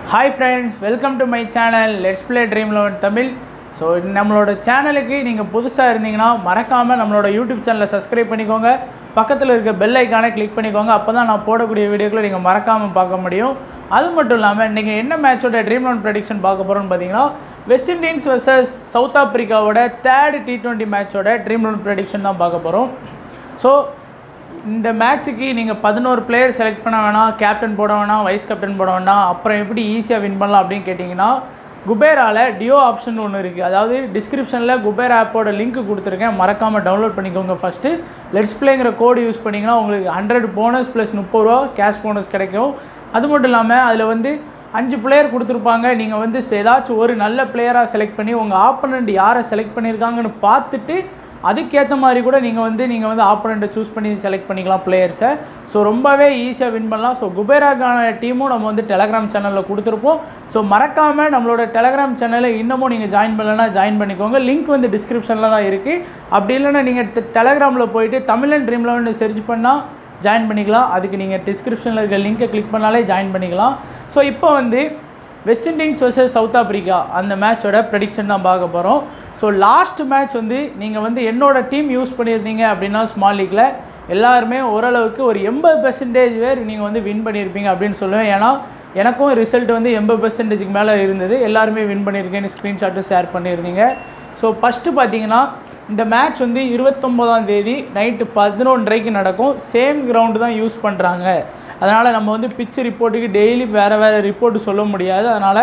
hi friends welcome to my channel let's play dream eleven Tamil so நம்மளோட சேனலுக்கு நீங்கள் புதுசாக இருந்தீங்கன்னா மறக்காமல் நம்மளோட யூடியூப் சேனலை சப்ஸ்கிரைப் பண்ணிக்கோங்க பக்கத்தில் இருக்க பெல் ஐக்கானை கிளிக் பண்ணிக்கோங்க அப்போ தான் நான் போடக்கூடிய வீடியோக்களை நீங்கள் மறக்காமல் பார்க்க முடியும் அது மட்டும் இல்லாமல் இன்றைக்கி என்ன மேட்சோட ட்ரீம் லெவன் ப்ரெடிக்ஷன் பார்க்க போகிறோம்னு பார்த்தீங்கன்னா வெஸ்ட் இண்டீஸ் வர்சஸ் சவுத் ஆப்பிரிக்காவோட தேர்ட் டி டுவெண்ட்டி மேட்சோட ட்ரீம் லெவன் ப்ரெடிக்ஷன் தான் பார்க்க போகிறோம் ஸோ இந்த மேட்ச்சுக்கு நீங்கள் பதினோரு பிளேயர் செலக்ட் பண்ண வேணாம் கேப்டன் போட வேணாம் வைஸ் கேப்டன் போட வேணாம் அப்புறம் எப்படி ஈஸியாக வின் பண்ணலாம் அப்படின்னு கேட்டிங்கன்னா குபேரால டியோ ஆப்ஷன் ஒன்று இருக்குது அதாவது டிஸ்கிரிப்ஷனில் குபேர் ஆப்போட லிங்க் கொடுத்துருக்கேன் மறக்காமல் டவுன்லோட் பண்ணிக்கோங்க ஃபஸ்ட்டு லெட்ஸ் பிளேங்கிற கோடு யூஸ் பண்ணிங்கன்னா உங்களுக்கு ஹண்ட்ரட் போனஸ் ப்ளஸ் முப்பது ரூபா கேஷ் போனஸ் கிடைக்கும் அது மட்டும் இல்லாமல் அதில் வந்து அஞ்சு பிளேயர் கொடுத்துருப்பாங்க நீங்கள் வந்து ஏதாச்சும் ஒரு நல்ல பிளேயராக செலக்ட் பண்ணி உங்கள் ஆப்போனண்ட் யாரை செலக்ட் பண்ணியிருக்காங்கன்னு பார்த்துட்டு அதுக்கேற்ற மாதிரி கூட நீங்கள் வந்து நீங்கள் வந்து ஆப்போனண்ட்டை சூஸ் பண்ணி செலக்ட் பண்ணிக்கலாம் பிளேயர்ஸை ஸோ ரொம்பவே ஈஸியாக வின் பண்ணலாம் ஸோ குபேராக்கான டீமும் நம்ம வந்து டெலகிராம் சேனலில் கொடுத்துருப்போம் ஸோ மறக்காமல் நம்மளோட டெலகிராம் சேனலை இன்னமும் நீங்கள் ஜாயின் பண்ணலன்னா ஜாயின் பண்ணிக்கோங்க லிங்க் வந்து டிஸ்கிரிப்ஷனில் தான் இருக்குது அப்படி இல்லைன்னா நீங்கள் டெலகிராமில் போயிட்டு தமிழன் ட்ரீம் லெவன் சர்ச் பண்ணால் ஜாயின் பண்ணிக்கலாம் அதுக்கு நீங்கள் டிஸ்கிரிப்ஷனில் இருக்க லிங்கை கிளிக் பண்ணாலே ஜாயின் பண்ணிக்கலாம் ஸோ இப்போ வந்து West Indies versus South Africa அந்த மேட்சோட ப்ரெடிக்ஷன் தான் பார்க்க போகிறோம் ஸோ லாஸ்ட் மேட்ச் வந்து நீங்கள் வந்து என்னோட டீம் யூஸ் பண்ணியிருந்தீங்க அப்படின்னா ஸ்மால் லீக்கில் எல்லாருமே ஓரளவுக்கு ஒரு எண்பது பெர்சன்டேஜ் பேர் நீங்கள் வந்து வின் பண்ணியிருப்பீங்க அப்படின்னு சொல்லுவேன் ஏன்னா எனக்கும் ரிசல்ட் வந்து எண்பது பெர்சன்டேஜுக்கு மேலே இருந்தது எல்லாருமே வின் பண்ணியிருக்கேன்னு ஸ்க்ரீன்ஷாட்டும் ஷேர் பண்ணியிருந்தீங்க ஸோ ஃபஸ்ட்டு பார்த்தீங்கன்னா இந்த மேட்ச் வந்து இருபத்தொம்போதாம் தேதி நைட்டு பதினொன்றரைக்கு நடக்கும் சேம் கிரவுண்டு தான் யூஸ் பண்ணுறாங்க அதனால் நம்ம வந்து பிச் ரிப்போர்ட்டுக்கு டெய்லி வேறு வேறு ரிப்போர்ட்டு சொல்ல முடியாது அதனால்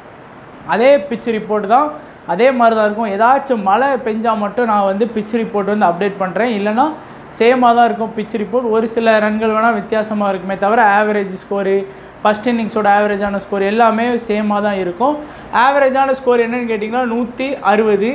அதே பிச் ரிப்போர்ட் தான் அதே மாதிரி தான் இருக்கும் ஏதாச்சும் மழை பெஞ்சால் மட்டும் நான் வந்து பிச் ரிப்போர்ட் வந்து அப்டேட் பண்ணுறேன் இல்லைனா சேமாக தான் இருக்கும் பிச் ரிப்போர்ட் ஒரு சில ரன்கள் வேணால் வித்தியாசமாக இருக்குமே தவிர ஆவரேஜ் ஸ்கோரு ஃபஸ்ட் இன்னிங்ஸோட ஆவரேஜான ஸ்கோர் எல்லாமே சேமாக தான் இருக்கும் ஆவரேஜான ஸ்கோர் என்னன்னு கேட்டிங்கன்னா நூற்றி அறுபது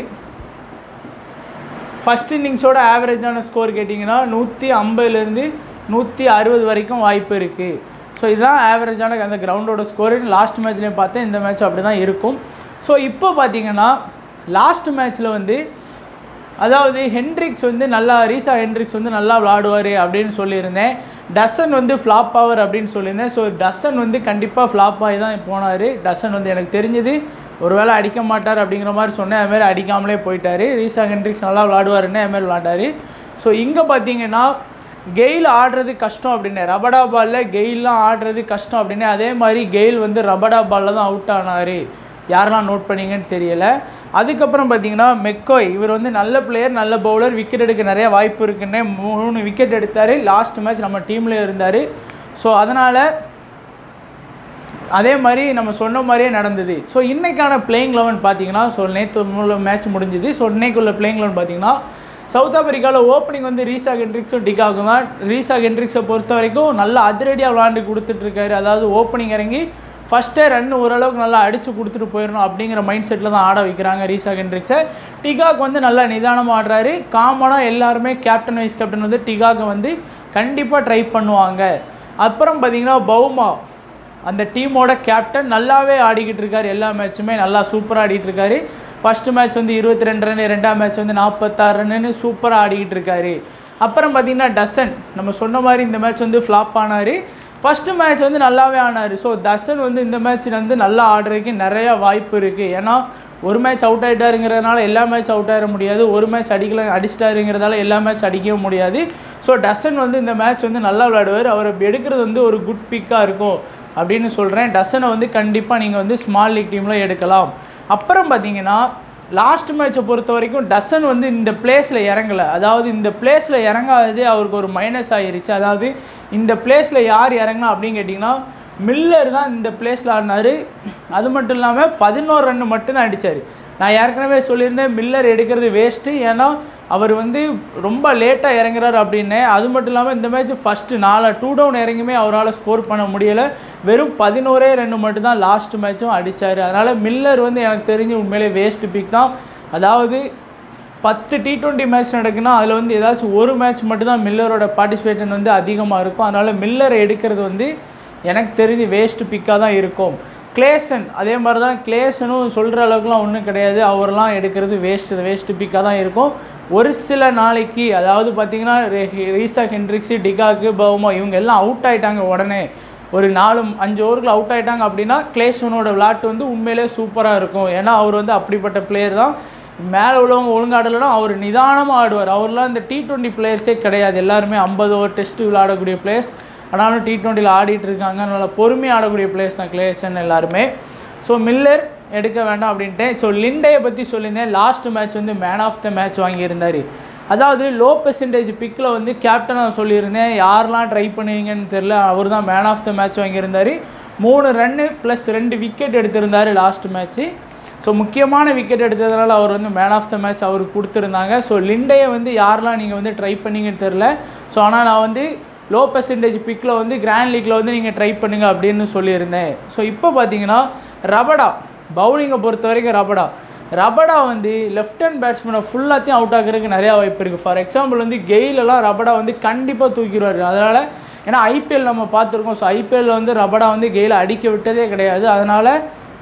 ஃபஸ்ட் இன்னிங்ஸோட ஆவரேஜான ஸ்கோர் கேட்டிங்கன்னா நூற்றி ஐம்பதுலேருந்து நூற்றி அறுபது வரைக்கும் வாய்ப்பு இருக்குது ஸோ இதுதான் ஆவரேஜான அந்த கிரவுண்டோட ஸ்கோர் லாஸ்ட் மேட்ச்லேயும் பார்த்தேன் இந்த மேட்ச் அப்படி தான் இருக்கும் ஸோ இப்போ பார்த்தீங்கன்னா லாஸ்ட் மேட்ச்சில் வந்து அதாவது ஹென்ட்ரிக்ஸ் வந்து நல்லா ரீசா ஹென்ட்ரிக்ஸ் வந்து நல்லா விளாடுவார் அப்படின்னு சொல்லியிருந்தேன் டசன் வந்து ஃப்ளாப் ஆவர் அப்படின்னு சொல்லியிருந்தேன் ஸோ டசன் வந்து கண்டிப்பாக ஃப்ளாப் ஆகி தான் போனார் டசன் வந்து எனக்கு தெரிஞ்சது ஒருவேளை அடிக்க மாட்டார் அப்படிங்கிற மாதிரி சொன்னேன் அதுமாதிரி அடிக்காமலே போயிட்டார் ரீசா ஹென்ட்ரிக்ஸ் நல்லா விளாடுவாருன்னு அதுமாதிரி விளாண்டாரு ஸோ இங்கே பார்த்தீங்கன்னா கெயில் ஆடுறது கஷ்டம் அப்படின்னு ரபடா பாலில் கெயிலாம் ஆடுறது கஷ்டம் அப்படின்னு அதே மாதிரி கெயில் வந்து ரபடா பாலில் தான் அவுட் ஆனார் யாரெல்லாம் நோட் பண்ணீங்கன்னு தெரியல அதுக்கப்புறம் பார்த்தீங்கன்னா மெக்கோய் இவர் வந்து நல்ல பிளேயர் நல்ல பவுலர் விக்கெட் எடுக்க நிறைய வாய்ப்பு இருக்குன்னே மூணு விக்கெட் எடுத்தார் லாஸ்ட் மேட்ச் நம்ம டீமில் இருந்தார் ஸோ அதனால் அதே மாதிரி நம்ம சொன்ன மாதிரியே நடந்தது ஸோ இன்றைக்கான பிளேயிங் லெவன் பார்த்தீங்கன்னா ஸோ நேற்று மேட்ச் முடிஞ்சுது ஸோ இன்னைக்குள்ள பிளேயிங் லெவன் பார்த்தீங்கன்னா சவுத் ஆப்பிரிக்காவில் ஓப்பனிங் வந்து ரீசா கென்ட்ரிக்ஸும் டிகாக்கும் தான் ரீசா கென்ட்ரிக்ஸை பொறுத்த வரைக்கும் நல்லா அதிரடியாக விளாண்டு கொடுத்துட்ருக்காரு அதாவது ஓப்பனிங் இறங்கி ஃபஸ்ட்டே ரன் ஓரளவுக்கு நல்லா அடித்து கொடுத்துட்டு போயிடணும் அப்படிங்கிற மைண்ட் செட்டில் தான் ஆட வைக்கிறாங்க ரீசா கென்ட்ரிக்ஸை டிகாக் வந்து நல்லா நிதானமாக ஆடுறாரு காமனாக எல்லாருமே கேப்டன் வைஸ் கேப்டன் வந்து டிகாக்கை வந்து கண்டிப்பாக ட்ரை பண்ணுவாங்க அப்புறம் பார்த்தீங்கன்னா பவுமா அந்த டீமோட கேப்டன் நல்லாவே ஆடிக்கிட்டு இருக்காரு எல்லா மேட்சுமே நல்லா சூப்பராக ஆடிட்டு இருக்காரு ஃபஸ்ட்டு மேட்ச் வந்து இருபத்தி ரெண்டு ரன் ரெண்டாம் மேட்ச் வந்து நாற்பத்தாறு ரன்னு சூப்பராக ஆடிக்கிட்டு இருக்காரு அப்புறம் பார்த்தீங்கன்னா டசன் நம்ம சொன்ன மாதிரி இந்த மேட்ச் வந்து ஃப்ளாப் ஆனார் ஃபஸ்ட்டு மேட்ச் வந்து நல்லாவே ஆனார் ஸோ தசன் வந்து இந்த மேட்ச்சில் வந்து நல்லா ஆடுறதுக்கு நிறையா வாய்ப்பு இருக்குது ஏன்னா ஒரு மேட்ச் அவுட் ஆகிட்டாருங்கிறதுனால எல்லா மேட்ச் அவுட் ஆகிட முடியாது ஒரு மேட்ச் அடிக்கல அடிச்சிட்டாருங்கிறதால எல்லா மேட்ச் அடிக்கவும் முடியாது ஸோ டசன் வந்து இந்த மேட்ச் வந்து நல்லா விளையாடுவார் அவர் எடுக்கிறது வந்து ஒரு குட் பிக்காக இருக்கும் அப்படின்னு சொல்கிறேன் டசனை வந்து கண்டிப்பாக நீங்கள் வந்து ஸ்மால் லீக் டீமில் எடுக்கலாம் அப்புறம் பார்த்தீங்கன்னா லாஸ்ட் மேட்சை பொறுத்த வரைக்கும் டசன் வந்து இந்த பிளேஸில் இறங்கலை அதாவது இந்த பிளேஸில் இறங்காததே அவருக்கு ஒரு மைனஸ் ஆகிருச்சு அதாவது இந்த பிளேஸில் யார் இறங்கினா அப்படின்னு கேட்டிங்கன்னா மில்லர் தான் இந்த பிளேஸில் ஆடினார் அது மட்டும் இல்லாமல் பதினோரு ரன் மட்டும்தான் அடித்தார் நான் ஏற்கனவே சொல்லியிருந்தேன் மில்லர் எடுக்கிறது வேஸ்ட்டு ஏன்னா அவர் வந்து ரொம்ப லேட்டாக இறங்குறாரு அப்படின்னு அது மட்டும் இல்லாமல் இந்த மேட்ச் ஃபஸ்ட்டு நாலு டூ டவுன் இறங்கியுமே அவரால் ஸ்கோர் பண்ண முடியலை வெறும் பதினோரே ரெண்டு மட்டும் தான் லாஸ்ட் மேட்சும் அடித்தார் அதனால் மில்லர் வந்து எனக்கு தெரிஞ்சு உண்மையிலே வேஸ்ட் பிக் தான் அதாவது பத்து டி ட்வெண்ட்டி மேட்ச் நடக்குன்னா அதில் வந்து ஏதாச்சும் ஒரு மேட்ச் மட்டும்தான் மில்லரோட பார்ட்டிசிபேஷன் வந்து அதிகமாக இருக்கும் அதனால் மில்லரை எடுக்கிறது வந்து எனக்கு தெரிஞ்சு வேஸ்ட் பிக்காக தான் இருக்கும் கிளேசன் அதே மாதிரி தான் கிளேசனும் சொல்கிற அளவுக்குலாம் ஒன்றும் கிடையாது அவரெல்லாம் எடுக்கிறது வேஸ்ட் வேஸ்ட் பிக்காக தான் இருக்கும் ஒரு சில நாளைக்கு அதாவது பார்த்திங்கன்னா ரீசா ஹென்ட்ரிக்ஸு டிகாக்கு பவுமா இவங்க எல்லாம் அவுட் ஆகிட்டாங்க உடனே ஒரு நாலு அஞ்சு ஓவருக்கு அவுட் ஆயிட்டாங்க அப்படின்னா கிளேசனோட விளாட்டு வந்து உண்மையிலே சூப்பராக இருக்கும் ஏன்னா அவர் வந்து அப்படிப்பட்ட பிளேயர் தான் மேலே உள்ளவங்க ஒழுங்காடலைன்னா அவர் நிதானமாக ஆடுவார் அவர்லாம் இந்த டி டுவெண்ட்டி பிளேயர்ஸே கிடையாது எல்லாருமே ஐம்பது ஓவர் டெஸ்ட்டு விளையாடக்கூடிய பிளேயர்ஸ் ஆனாலும் டி டுவெண்ட்டியில் ஆடிட்டு இருக்காங்க நல்லா பொறுமையாக ஆடக்கூடிய பிளேயர்ஸ் தான் கிளேசன் எல்லாருமே ஸோ மில்லர் எடுக்க வேண்டாம் அப்படின்ட்டு ஸோ லிண்டையை பற்றி சொல்லியிருந்தேன் லாஸ்ட் மேட்ச் வந்து மேன் ஆஃப் த மேட்ச் வாங்கியிருந்தார் அதாவது லோ பெர்சன்டேஜ் பிக்கில் வந்து கேப்டனாக சொல்லியிருந்தேன் யாரெல்லாம் ட்ரை பண்ணுவீங்கன்னு தெரில அவர் தான் மேன் ஆஃப் த மேட்ச் வாங்கியிருந்தார் மூணு ரன்னு ப்ளஸ் ரெண்டு விக்கெட் எடுத்திருந்தார் லாஸ்ட் மேட்ச்சு ஸோ முக்கியமான விக்கெட் எடுத்ததுனால அவர் வந்து மேன் ஆஃப் த மேட்ச் அவருக்கு கொடுத்துருந்தாங்க ஸோ லிண்டையை வந்து யாரெல்லாம் நீங்கள் வந்து ட்ரை பண்ணீங்கன்னு தெரில ஸோ ஆனால் நான் வந்து லோ பெர்சன்டேஜ் பிக்கில் வந்து கிராண்ட் லீக்கில் வந்து நீங்கள் ட்ரை பண்ணுங்க அப்படின்னு சொல்லியிருந்தேன் ஸோ இப்போ பார்த்தீங்கன்னா ரபடா பவுலிங்கை பொறுத்த வரைக்கும் ரபடா ரபடா வந்து லெஃப்ட் ஹேண்ட் பேட்ஸ்மேனை ஃபுல்லாத்தையும் அவுட் ஆகிறதுக்கு நிறையா வாய்ப்பு இருக்குது ஃபார் எக்ஸாம்பிள் வந்து கெயிலெல்லாம் ரபடா வந்து கண்டிப்பாக தூக்கிடுவார் அதனால் ஏன்னா ஐபிஎல் நம்ம பார்த்துருக்கோம் ஸோ ஐபிஎல்ல வந்து ரபடா வந்து கெயிலை அடிக்க விட்டதே கிடையாது அதனால்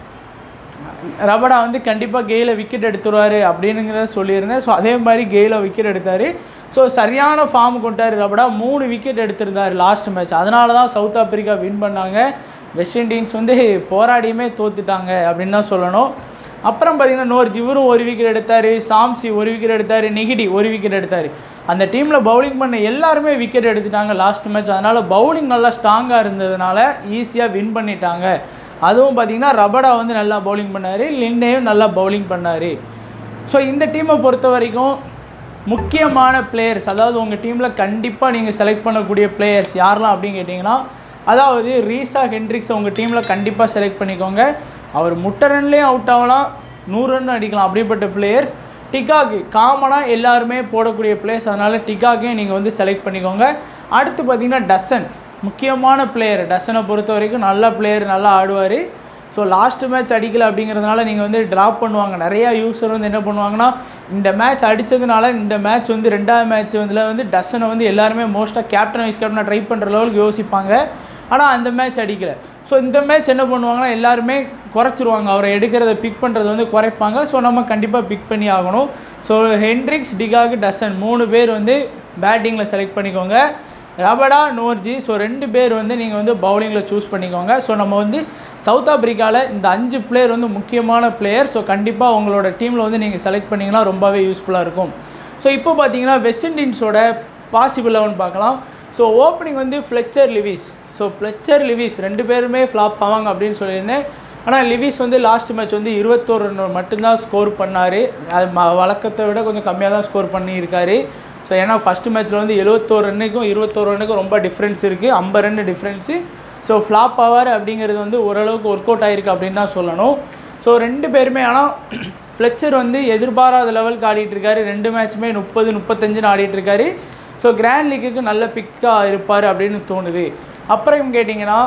ரபடா வந்து கண்டிப்பாக கெயில விக்கெட் எடுத்துருவார் அப்படின்னுங்கிறத சொல்லியிருந்தேன் ஸோ அதே மாதிரி கெயில விக்கெட் எடுத்தார் ஸோ சரியான ஃபார்ம் கொண்டார் ரபடா மூணு விக்கெட் எடுத்திருந்தார் லாஸ்ட் மேட்ச் அதனால தான் சவுத் ஆப்பிரிக்கா வின் பண்ணாங்க வெஸ்ட் இண்டீஸ் வந்து போராடியுமே தோத்துட்டாங்க அப்படின்னு தான் சொல்லணும் அப்புறம் பார்த்தீங்கன்னா நோர்ஜ் இவரும் ஒரு விக்கெட் எடுத்தார் சாம்சி ஒரு விக்கெட் எடுத்தார் நிகிடி ஒரு விக்கெட் எடுத்தார் அந்த டீமில் பவுலிங் பண்ண எல்லாருமே விக்கெட் எடுத்துட்டாங்க லாஸ்ட் மேட்ச் அதனால் பவுலிங் நல்லா ஸ்ட்ராங்காக இருந்ததுனால ஈஸியாக வின் பண்ணிட்டாங்க அதுவும் பார்த்தீங்கன்னா ரபடா வந்து நல்லா பவுலிங் பண்ணார் லிண்டேயும் நல்லா பவுலிங் பண்ணார் ஸோ இந்த டீமை பொறுத்த வரைக்கும் முக்கியமான பிளேயர்ஸ் அதாவது உங்கள் டீமில் கண்டிப்பாக நீங்கள் செலக்ட் பண்ணக்கூடிய பிளேயர்ஸ் யாரெல்லாம் அப்படின்னு கேட்டிங்கன்னா அதாவது ரீசா ஹென்ட்ரிக்ஸை உங்கள் டீமில் கண்டிப்பாக செலக்ட் பண்ணிக்கோங்க அவர் முட்டை ரன்லேயும் அவுட் ஆகலாம் நூறு ரன் அடிக்கலாம் அப்படிப்பட்ட பிளேயர்ஸ் டிகாக்கு காமனாக எல்லாருமே போடக்கூடிய பிளேயர்ஸ் அதனால் டிகாக்கையும் நீங்கள் வந்து செலக்ட் பண்ணிக்கோங்க அடுத்து பார்த்தீங்கன்னா டசன் முக்கியமான பிளேயர் டசனை பொறுத்த வரைக்கும் நல்ல பிளேயர் நல்லா ஆடுவார் ஸோ லாஸ்ட் மேட்ச் அடிக்கல அப்படிங்கிறதுனால நீங்கள் வந்து ட்ராப் பண்ணுவாங்க நிறையா யூஸர் வந்து என்ன பண்ணுவாங்கன்னா இந்த மேட்ச் அடித்ததுனால இந்த மேட்ச் வந்து ரெண்டாவது மேட்ச் வந்து வந்து டசனை வந்து எல்லாருமே மோஸ்ட்டாக கேப்டன் வைஸ் கேப்டனாக ட்ரை பண்ணுற லெவலுக்கு யோசிப்பாங்க ஆனால் அந்த மேட்ச் அடிக்கல ஸோ இந்த மேட்ச் என்ன பண்ணுவாங்கன்னா எல்லாருமே குறைச்சிருவாங்க அவரை எடுக்கிறத பிக் பண்ணுறது வந்து குறைப்பாங்க ஸோ நம்ம கண்டிப்பாக பிக் பண்ணி ஆகணும் ஸோ ஹென்ட்ரிக்ஸ் டிகாக் டசன் மூணு பேர் வந்து பேட்டிங்கில் செலக்ட் பண்ணிக்கோங்க ரபடா நோர்ஜி ஸோ ரெண்டு பேர் வந்து நீங்கள் வந்து பவுலிங்கில் சூஸ் பண்ணிக்கோங்க ஸோ நம்ம வந்து சவுத் ஆப்பிரிக்காவில் இந்த அஞ்சு பிளேயர் வந்து முக்கியமான பிளேயர் ஸோ கண்டிப்பாக உங்களோட டீமில் வந்து நீங்கள் செலக்ட் பண்ணிங்கன்னா ரொம்பவே யூஸ்ஃபுல்லாக இருக்கும் ஸோ இப்போ பார்த்தீங்கன்னா வெஸ்ட் இண்டீஸோட பாசிபிள் லெவன் பார்க்கலாம் ஸோ ஓப்பனிங் வந்து Fletcher Lewis so Fletcher Lewis ரெண்டு பேருமே ஃப்ளாப் ஆவாங்க அப்படின்னு சொல்லியிருந்தேன் ஆனால் லிவிஸ் வந்து லாஸ்ட் மேட்ச் வந்து இருபத்தோரு ரன் மட்டும்தான் ஸ்கோர் பண்ணார் அது ம- வழக்கத்தை விட கொஞ்சம் கம்மியாக தான் ஸ்கோர் பண்ணியிருக்காரு ஸோ ஏன்னா ஃபஸ்ட்டு மேட்ச்சில் வந்து எழுபத்தோரு ரன்னுக்கும் இருபத்தோரு ரன்னுக்கும் ரொம்ப டிஃப்ரென்ஸ் இருக்குது ஐம்பது ரன் டிஃப்ரென்ஸு ஸோ ஃப்ளாப் ஆவார் அப்படிங்கிறது வந்து ஓரளவுக்கு ஒர்க் அவுட் ஆயிருக்கு அப்படின்னு தான் சொல்லணும் ஸோ ரெண்டு பேருமே ஆனால் ஃப்ளெச்சர் வந்து எதிர்பாராத லெவலுக்கு ஆடிட்டு இருக்காரு ரெண்டு மேட்ச்சுமே முப்பது முப்பத்தஞ்சுன்னு ஆடிட்டு இருக்காரு ஸோ கிராண்ட் லீக்குக்கு நல்ல பிக்காக இருப்பார் அப்படின்னு தோணுது அப்புறம் கேட்டிங்கன்னா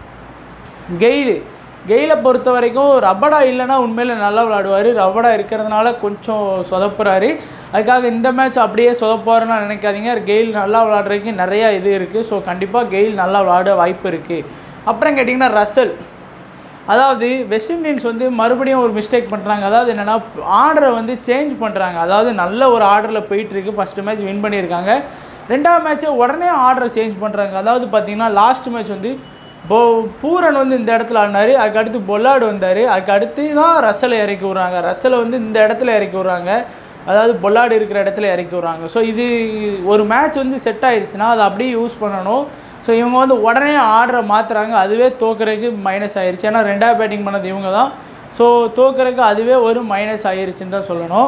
கெயிலு கெயிலை பொறுத்த வரைக்கும் ரபடா இல்லைன்னா உண்மையில் நல்லா விளாடுவார் ரபடா இருக்கிறதுனால கொஞ்சம் சொதப்புறாரு அதுக்காக இந்த மேட்ச் அப்படியே சொதப்பாருன்னு நினைக்காதீங்க கெயில் நல்லா விளாடுறதுக்கு நிறையா இது இருக்குது ஸோ கண்டிப்பாக கெயில் நல்லா விளாட வாய்ப்பு இருக்குது அப்புறம் கேட்டிங்கன்னா ரசல் அதாவது வெஸ்ட் இண்டீஸ் வந்து மறுபடியும் ஒரு மிஸ்டேக் பண்ணுறாங்க அதாவது என்னென்னா ஆர்டரை வந்து சேஞ்ச் பண்ணுறாங்க அதாவது நல்ல ஒரு ஆர்டரில் போயிட்டுருக்கு ஃபஸ்ட்டு மேட்ச் வின் பண்ணியிருக்காங்க ரெண்டாவது மேட்ச்சை உடனே ஆர்டரை சேஞ்ச் பண்ணுறாங்க அதாவது பார்த்தீங்கன்னா லாஸ்ட் மேட்ச் வந்து போ பூரன் வந்து இந்த இடத்துல ஆடினார் அதுக்கு அடுத்து பொல்லாடு வந்தார் அதுக்கு அடுத்து தான் ரசலை இறக்கி விட்றாங்க ரசலை வந்து இந்த இடத்துல இறக்கி விட்றாங்க அதாவது பொல்லாடு இருக்கிற இடத்துல இறக்கி விட்றாங்க ஸோ இது ஒரு மேட்ச் வந்து செட் ஆயிடுச்சுன்னா அதை அப்படியே யூஸ் பண்ணணும் ஸோ இவங்க வந்து உடனே ஆர்டரை மாற்றுறாங்க அதுவே தோக்குறதுக்கு மைனஸ் ஆயிருச்சு ஏன்னா ரெண்டாவது பேட்டிங் பண்ணது இவங்க தான் ஸோ தோக்குறதுக்கு அதுவே ஒரு மைனஸ் ஆயிருச்சுன்னு தான் சொல்லணும்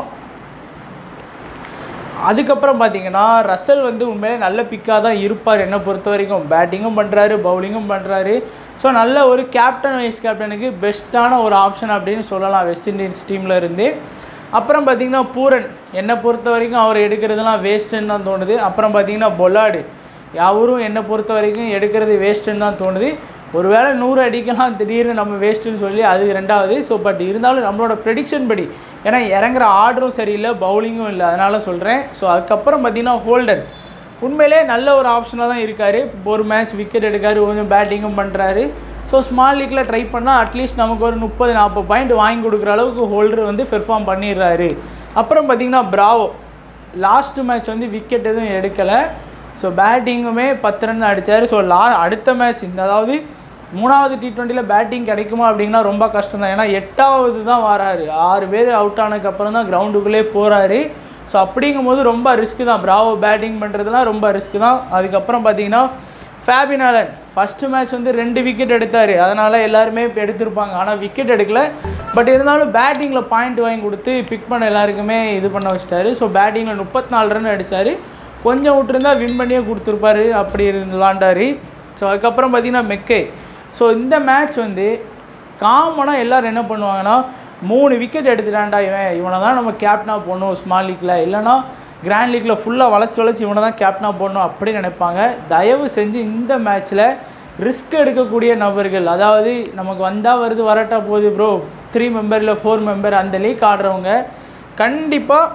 அதுக்கப்புறம் பார்த்தீங்கன்னா ரசல் வந்து உண்மையிலே நல்ல பிக்காக தான் இருப்பார் என்னை பொறுத்த வரைக்கும் பேட்டிங்கும் பண்ணுறாரு பவுலிங்கும் பண்ணுறாரு ஸோ நல்ல ஒரு கேப்டன் வைஸ் கேப்டனுக்கு பெஸ்ட்டான ஒரு ஆப்ஷன் அப்படின்னு சொல்லலாம் வெஸ்ட் இண்டீஸ் டீமில் இருந்து அப்புறம் பார்த்தீங்கன்னா பூரன் என்னை பொறுத்த வரைக்கும் அவர் எடுக்கிறதுலாம் வேஸ்ட்டுன்னு தான் தோணுது அப்புறம் பார்த்தீங்கன்னா பொலாடு அவரும் என்னை பொறுத்த வரைக்கும் எடுக்கிறது வேஸ்ட்டுன்னு தான் தோணுது ஒருவேளை நூறு அடிக்கலாம் திடீர்னு நம்ம வேஸ்ட்டுன்னு சொல்லி அது ரெண்டாவது ஸோ பட் இருந்தாலும் நம்மளோட ப்ரெடிக்ஷன் படி ஏன்னா இறங்குற ஆர்டரும் சரியில்லை பவுலிங்கும் இல்லை அதனால் சொல்கிறேன் ஸோ அதுக்கப்புறம் பார்த்தீங்கன்னா ஹோல்டர் உண்மையிலே நல்ல ஒரு ஆப்ஷனாக தான் இருக்கார் ஒரு மேட்ச் விக்கெட் எடுக்காரு கொஞ்சம் பேட்டிங்கும் பண்ணுறாரு ஸோ ஸ்மால் லீக்கில் ட்ரை பண்ணால் அட்லீஸ்ட் நமக்கு ஒரு முப்பது நாற்பது பாயிண்ட் வாங்கி கொடுக்குற அளவுக்கு ஹோல்டர் வந்து பெர்ஃபார்ம் பண்ணிடுறாரு அப்புறம் பார்த்தீங்கன்னா பிராவோ லாஸ்ட் மேட்ச் வந்து விக்கெட் எதுவும் எடுக்கலை ஸோ பேட்டிங்குமே பத்து ரன் அடித்தார் ஸோ லா அடுத்த மேட்ச் இந்த அதாவது மூணாவது டி டுவெண்ட்டியில் பேட்டிங் கிடைக்குமா அப்படின்னா ரொம்ப கஷ்டம் தான் ஏன்னா எட்டாவது தான் வராரு ஆறு பேர் அவுட் ஆனதுக்கப்புறம் தான் கிரவுண்டுக்குள்ளே போகிறாரு ஸோ அப்படிங்கும்போது ரொம்ப ரிஸ்க்கு தான் பிராவோ பேட்டிங் பண்ணுறதுலாம் ரொம்ப ரிஸ்க்கு தான் அதுக்கப்புறம் பார்த்தீங்கன்னா ஃபேபின் ஆலன் ஃபஸ்ட்டு மேட்ச் வந்து ரெண்டு விக்கெட் எடுத்தார் அதனால் எல்லாருமே இப்போ எடுத்திருப்பாங்க ஆனால் விக்கெட் எடுக்கல பட் இருந்தாலும் பேட்டிங்கில் பாயிண்ட் வாங்கி கொடுத்து பிக் பண்ண எல்லாருக்குமே இது பண்ண வச்சிட்டாரு ஸோ பேட்டிங்கில் முப்பத்தி நாலு ரன் அடித்தார் கொஞ்சம் விட்டுருந்தா வின் பண்ணியே கொடுத்துருப்பாரு அப்படி இருந்து விளாண்டாரு ஸோ அதுக்கப்புறம் பார்த்தீங்கன்னா மெக்கே ஸோ இந்த மேட்ச் வந்து காமனாக எல்லோரும் என்ன பண்ணுவாங்கன்னா மூணு விக்கெட் எடுத்துட்டான்டா இவன் இவனை தான் நம்ம கேப்டனாக போடணும் ஸ்மால் லீக்கில் இல்லைனா கிராண்ட் லீக்கில் ஃபுல்லாக வளைச்சி வளைச்சி இவனை தான் கேப்டனாக போடணும் அப்படி நினைப்பாங்க தயவு செஞ்சு இந்த மேட்ச்சில் ரிஸ்க் எடுக்கக்கூடிய நபர்கள் அதாவது நமக்கு வந்தால் வருது வரட்டா போகுது ப்ரோ த்ரீ மெம்பர் இல்லை ஃபோர் மெம்பர் அந்த லீக் ஆடுறவங்க கண்டிப்பாக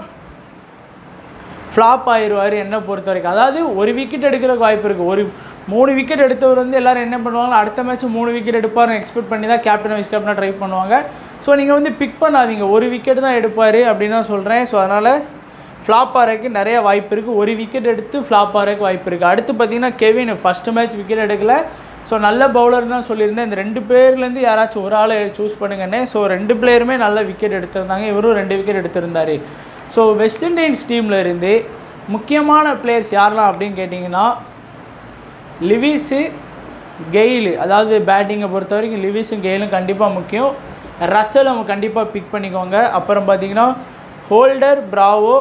ஃப்ளாப் ஆயிடுவார் என்னை பொறுத்த வரைக்கும் அதாவது ஒரு விக்கெட் எடுக்கிறதுக்கு வாய்ப்பு இருக்குது ஒரு மூணு விக்கெட் எடுத்தவர் வந்து எல்லாரும் என்ன பண்ணுவாங்க அடுத்த மேட்ச் மூணு விக்கெட் எடுப்பார் எக்ஸ்பெக்ட் பண்ணி தான் கேப்டன் வைஸ் கேப்டனாக ட்ரை பண்ணுவாங்க ஸோ நீங்கள் வந்து பிக் பண்ணாதீங்க ஒரு விக்கெட் தான் எடுப்பார் அப்படின்னு தான் சொல்கிறேன் ஸோ அதனால் ஃப்ளாப் ஆகிறதுக்கு நிறைய வாய்ப்பு இருக்குது ஒரு விக்கெட் எடுத்து ஃப்ளாப் ஆகிறதுக்கு வாய்ப்பு இருக்குது அடுத்து பார்த்தீங்கன்னா கெவின் ஃபஸ்ட்டு மேட்ச் விக்கெட் எடுக்கல ஸோ நல்ல பவுலர் தான் சொல்லியிருந்தேன் இந்த ரெண்டு பேர்லேருந்து யாராச்சும் ஒரு ஆளை சூஸ் பண்ணுங்கன்னே ஸோ ரெண்டு பிளேயருமே நல்ல விக்கெட் எடுத்திருந்தாங்க இவரும் ரெண்டு விக்கெட் எடுத்திருந்தார் ஸோ வெஸ்ட் இண்டீஸ் டீமில் இருந்து முக்கியமான பிளேயர்ஸ் யாரெல்லாம் அப்படின்னு கேட்டிங்கன்னா லிவிஸு கெயிலு அதாவது பேட்டிங்கை பொறுத்த வரைக்கும் லிவிஸும் கெயிலும் கண்டிப்பாக முக்கியம் ரசல் அவங்க கண்டிப்பாக பிக் பண்ணிக்கோங்க அப்புறம் பார்த்தீங்கன்னா Holder Bravo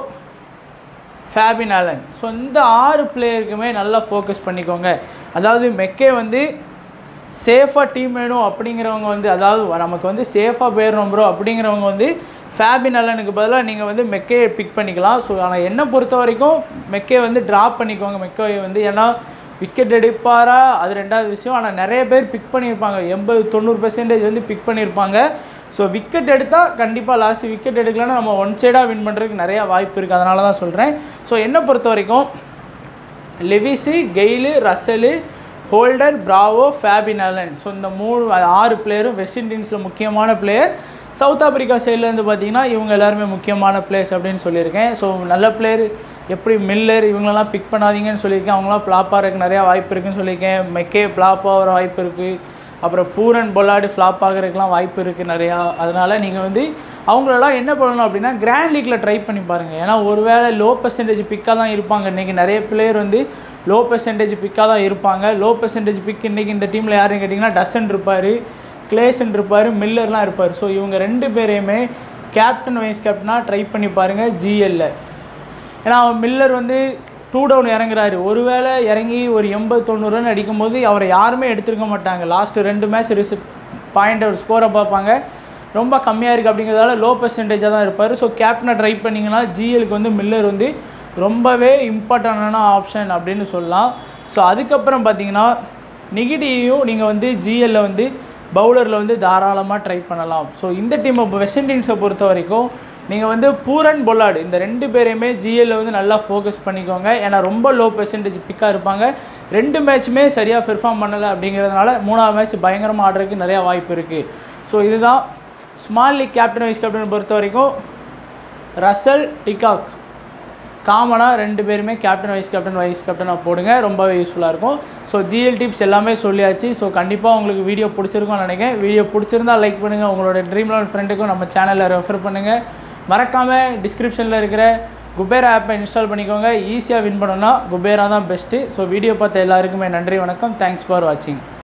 Fabian Allen so இந்த ஆறு பிளேயருக்குமே நல்லா ஃபோக்கஸ் பண்ணிக்கோங்க அதாவது மெக்கே வந்து சேஃபாக டீம் வேணும் அப்படிங்கிறவங்க வந்து அதாவது நமக்கு வந்து சேஃபாக போயிடணும் ப்ரோ அப்படிங்கிறவங்க வந்து ஃபேபின் அல்லனுக்கு பதிலாக நீங்கள் வந்து மெக்கே பிக் பண்ணிக்கலாம் ஸோ ஆனால் என்னை பொறுத்த வரைக்கும் மெக்கே வந்து ட்ராப் பண்ணிக்கோங்க மெக்கே வந்து ஏன்னா விக்கெட் எடுப்பாரா அது ரெண்டாவது விஷயம் ஆனால் நிறைய பேர் பிக் பண்ணியிருப்பாங்க எண்பது தொண்ணூறு பெர்சன்டேஜ் வந்து பிக் பண்ணியிருப்பாங்க ஸோ விக்கெட் எடுத்தால் கண்டிப்பாக லாஸ்ட் விக்கெட் எடுக்கலன்னா நம்ம ஒன் சைடாக வின் பண்ணுறதுக்கு நிறையா வாய்ப்பு இருக்குது அதனால தான் சொல்கிறேன் ஸோ என்னை பொறுத்த வரைக்கும் Lewis Gayle Russell Holder Bravo Fabian Allen so இந்த மூணு ஆறு பிளேயரும் வெஸ்ட் இண்டீஸில் முக்கியமான பிளேயர் சவுத் ஆப்பிரிக்கா சைட்லேருந்து பார்த்தீங்கன்னா இவங்க எல்லாருமே முக்கியமான பிளேயர்ஸ் அப்படின்னு சொல்லியிருக்கேன் ஸோ நல்ல பிளேயர் எப்படி மில்லர் இவங்களெல்லாம் பிக் பண்ணாதீங்கன்னு சொல்லியிருக்கேன் அவங்களாம் ஃப்ளாப் ஆகிறதுக்கு நிறையா வாய்ப்பு இருக்குன்னு சொல்லியிருக்கேன் மெக்கே ஃப்ளாப் ஆகிற வாய்ப்பு இருக்குது அப்புறம் பூரன் பொல்லாடு ஃப்ளாப் ஆகிறதுக்குலாம் வாய்ப்பு இருக்குது நிறையா அதனால் நீங்கள் வந்து அவங்களெல்லாம் என்ன பண்ணணும் அப்படின்னா கிராண்ட் லீக்கில் ட்ரை பண்ணி பாருங்கள் ஏன்னா ஒருவேளை லோ பர்சன்டேஜ் பிக்காக தான் இருப்பாங்க இன்றைக்கி நிறைய பிளேயர் வந்து லோ பர்சன்டேஜ் பிக்காக தான் இருப்பாங்க லோ பர்சன்டேஜ் பிக் இன்றைக்கி இந்த டீமில் யாருன்னு கேட்டிங்கன்னா டசன் இருப்பார் கிளேசன் இருப்பார் மில்லர்லாம் இருப்பார் ஸோ இவங்க ரெண்டு பேரையுமே கேப்டன் வைஸ் கேப்டனாக ட்ரை பண்ணி பாருங்கள் ஜிஎல்ல ஏன்னா அவன் மில்லர் வந்து டூ டவுன் இறங்குறாரு ஒருவேளை இறங்கி ஒரு எண்பது தொண்ணூறு ரன் அடிக்கும்போது அவரை யாருமே எடுத்திருக்க மாட்டாங்க லாஸ்ட்டு ரெண்டு மேட்ச் ரிசி பாயிண்ட் அவர் ஸ்கோரை பார்ப்பாங்க ரொம்ப கம்மியாக இருக்குது அப்படிங்கிறதால லோ பர்சன்டேஜாக தான் இருப்பார் ஸோ கேப்டனை ட்ரை பண்ணிங்கன்னா ஜிஎலுக்கு வந்து மில்லர் வந்து ரொம்பவே இம்பார்ட்டண்டான ஆப்ஷன் அப்படின்னு சொல்லலாம் ஸோ அதுக்கப்புறம் பார்த்தீங்கன்னா நிகிடியையும் நீங்கள் வந்து ஜிஎல்ல வந்து பவுலரில் வந்து தாராளமாக ட்ரை பண்ணலாம் ஸோ இந்த டீமை இப்போ வெஸ்ட் இண்டீஸை பொறுத்த வரைக்கும் நீங்கள் வந்து பூரன் பொல்லாடு இந்த ரெண்டு பேரையுமே ஜிஎல்ல வந்து நல்லா ஃபோக்கஸ் பண்ணிக்கோங்க ஏன்னா ரொம்ப லோ பெர்சன்டேஜ் பிக்காக இருப்பாங்க ரெண்டு மேட்ச்சுமே சரியாக பெர்ஃபார்ம் பண்ணலை அப்படிங்கிறதுனால மூணாவது மேட்ச் பயங்கரமாக ஆடுறதுக்கு நிறையா வாய்ப்பு இருக்குது ஸோ இதுதான் small league captain vice captain பொறுத்த வரைக்கும் ரசல் டிகாக் காமனாக ரெண்டு பேருமே கேப்டன் வைஸ் கேப்டன் வைஸ் கேப்டனாக போடுங்க ரொம்பவே யூஸ்ஃபுல்லாக இருக்கும் ஸோ ஜிஎல் டிப்ஸ் எல்லாமே சொல்லியாச்சு ஸோ கண்டிப்பாக உங்களுக்கு வீடியோ பிடிச்சிருக்கும்னு நினைக்கிறேன் வீடியோ பிடிச்சிருந்தா லைக் பண்ணுங்கள் உங்களோட ட்ரீம் லெவன் ஃப்ரெண்டுக்கும் நம்ம சேனலில் ரெஃபர் பண்ணுங்கள் மறக்காமல் டிஸ்கிரிப்ஷனில் இருக்கிற குபேரா ஆப்பை இன்ஸ்டால் பண்ணிக்கோங்க ஈஸியாக வின் பண்ணணும்னா குபேரா தான் பெஸ்ட்டு ஸோ வீடியோ பார்த்த எல்லாருக்குமே நன்றி வணக்கம் தேங்க்ஸ் ஃபார் வாட்சிங்